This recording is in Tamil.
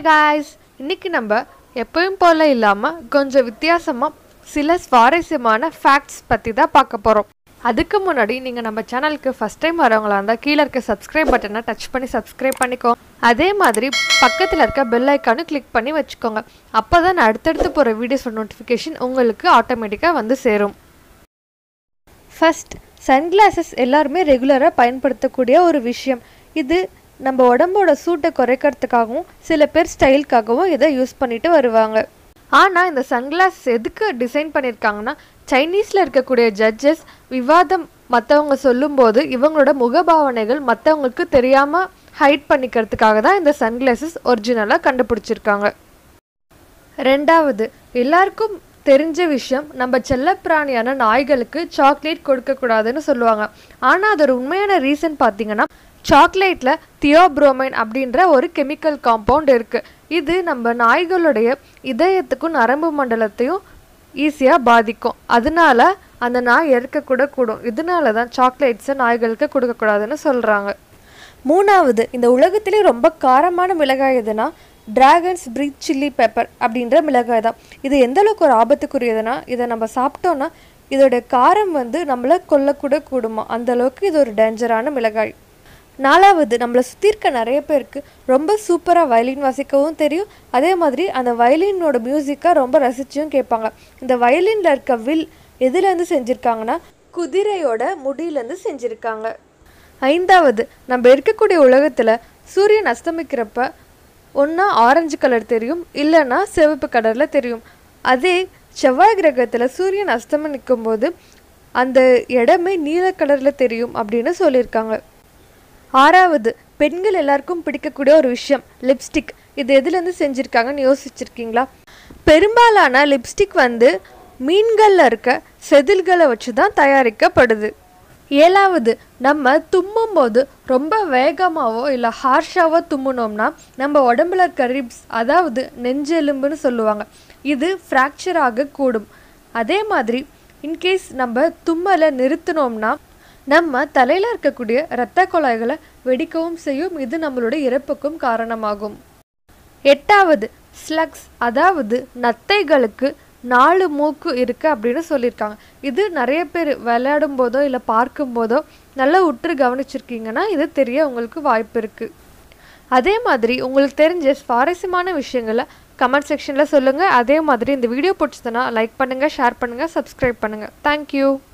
காய்ஸ் இன்னைக்கு நம்ம எப்பயும் போல இல்லாமல் கொஞ்சம் வித்தியாசமாக சில சுவாரஸ்யமான ஃபேக்ட்ஸ் பற்றி தான் பார்க்க போகிறோம் அதுக்கு முன்னாடி நீங்கள் நம்ம சேனலுக்கு ஃபஸ்ட் டைம் வரவங்களா இருந்தால் கீழே இருக்க சப்ஸ்கிரைப் பட்டனை டச் பண்ணி சப்ஸ்கிரைப் பண்ணிக்கோ அதே மாதிரி பக்கத்தில் இருக்க பெல் ஐக்கானும் கிளிக் பண்ணி வச்சுக்கோங்க அப்போ தான் நான் அடுத்தடுத்து போகிற வீடியோஸோட நோட்டிஃபிகேஷன் உங்களுக்கு ஆட்டோமேட்டிக்காக வந்து சேரும் ஃபர்ஸ்ட் சன்கிளாசஸ் எல்லாருமே ரெகுலராக பயன்படுத்தக்கூடிய ஒரு விஷயம் இது நம்ம உடம்போட சூட்டை குறைக்கிறதுக்காகவும் சில பேர் ஸ்டைலுக்காகவும் இதை யூஸ் பண்ணிட்டு வருவாங்க ஆனால் இந்த சன்கிளாஸ் எதுக்கு டிசைன் பண்ணியிருக்காங்கன்னா சைனீஸில் இருக்கக்கூடிய ஜட்ஜஸ் விவாதம் மற்றவங்க சொல்லும்போது இவங்களோட முகபாவனைகள் மற்றவங்களுக்கு தெரியாமல் ஹைட் பண்ணிக்கிறதுக்காக தான் இந்த சன்கிளாசஸ் ஒரிஜினலாக கண்டுபிடிச்சிருக்காங்க ரெண்டாவது எல்லாருக்கும் தெரிஞ்ச விஷயம் நம்ம செல்லப்பிராணியான நாய்களுக்கு சாக்லேட் கொடுக்கக்கூடாதுன்னு சொல்லுவாங்க ஆனால் அதோட உண்மையான ரீசன் பார்த்தீங்கன்னா சாக்லேட்டில் தியோப்ரோமைன் அப்படின்ற ஒரு கெமிக்கல் காம்பவுண்ட் இருக்குது இது நம்ம நாய்களுடைய இதயத்துக்கும் நரம்பு மண்டலத்தையும் ஈஸியாக பாதிக்கும் அதனால அந்த நாய் இறக்கக்கூட கூடும் இதனால தான் சாக்லேட்ஸை நாய்களுக்கு கொடுக்கக்கூடாதுன்னு சொல்கிறாங்க மூணாவது இந்த உலகத்திலே ரொம்ப காரமான மிளகாய் எதுனா டிராகன்ஸ் பிரீத் சில்லி பெப்பர் அப்படின்ற மிளகாய் தான் இது எந்த அளவுக்கு ஒரு ஆபத்துக்குரியதுன்னா இதை நம்ம சாப்பிட்டோன்னா இதோட காரம் வந்து நம்மளை கொல்லக்கூட கூடுமா அந்த அளவுக்கு இது ஒரு டேஞ்சரான மிளகாய் நாலாவது நம்மளை சுற்றி இருக்க நிறைய பேருக்கு ரொம்ப சூப்பராக வயலின் வாசிக்கவும் தெரியும் அதே மாதிரி அந்த வயலினோட மியூசிக்கை ரொம்ப ரசிச்சும் கேட்பாங்க இந்த வயலினில் இருக்க வில் எதுலேருந்து செஞ்சுருக்காங்கன்னா குதிரையோட முடியிலேருந்து செஞ்சுருக்காங்க ஐந்தாவது நம்ம இருக்கக்கூடிய உலகத்தில் சூரியன் அஸ்தமிக்கிறப்ப ஒன்றா ஆரஞ்சு கலர் தெரியும் இல்லைன்னா சிவப்பு கலரில் தெரியும் அதே செவ்வாய் கிரகத்தில் சூரியன் அஸ்தமனிக்கும் போது அந்த இடமே நீல கலரில் தெரியும் அப்படின்னு சொல்லியிருக்காங்க ஆறாவது பெண்கள் எல்லாருக்கும் பிடிக்கக்கூடிய ஒரு விஷயம் லிப்ஸ்டிக் இது எதுலேருந்து செஞ்சுருக்காங்கன்னு யோசிச்சிருக்கீங்களா பெரும்பாலான லிப்ஸ்டிக் வந்து மீன்களில் இருக்க செதில்களை வச்சு தான் தயாரிக்கப்படுது ஏழாவது நம்ம தும்மும் போது ரொம்ப வேகமாகவோ இல்லை ஹார்ஷாவோ தும்முனோம்னா நம்ம உடம்புல இருக்க ரிப்ஸ் அதாவது நெஞ்செலும்புன்னு சொல்லுவாங்க இது ஃப்ராக்சர் ஆகக்கூடும் அதே மாதிரி இன்கேஸ் நம்ம தும்மலை நிறுத்தினோம்னா நம்ம தலையில் இருக்கக்கூடிய இரத்த குழாய்களை வெடிக்கவும் செய்யும் இது நம்மளோட இறப்புக்கும் காரணமாகும் எட்டாவது ஸ்லக்ஸ் அதாவது நத்தைகளுக்கு நாலு மூக்கு இருக்கு அப்படின்னு சொல்லியிருக்காங்க இது நிறைய பேர் விளையாடும் போதோ இல்லை பார்க்கும் போதோ நல்லா உற்று கவனிச்சிருக்கீங்கன்னா இது தெரிய உங்களுக்கு வாய்ப்பு இருக்கு அதே மாதிரி உங்களுக்கு தெரிஞ்ச சுவாரஸ்யமான விஷயங்களை கமெண்ட் செக்ஷனில் சொல்லுங்கள் அதே மாதிரி இந்த வீடியோ பிடிச்சதுன்னா லைக் பண்ணுங்கள் ஷேர் பண்ணுங்கள் சப்ஸ்கிரைப் பண்ணுங்கள் தேங்க்யூ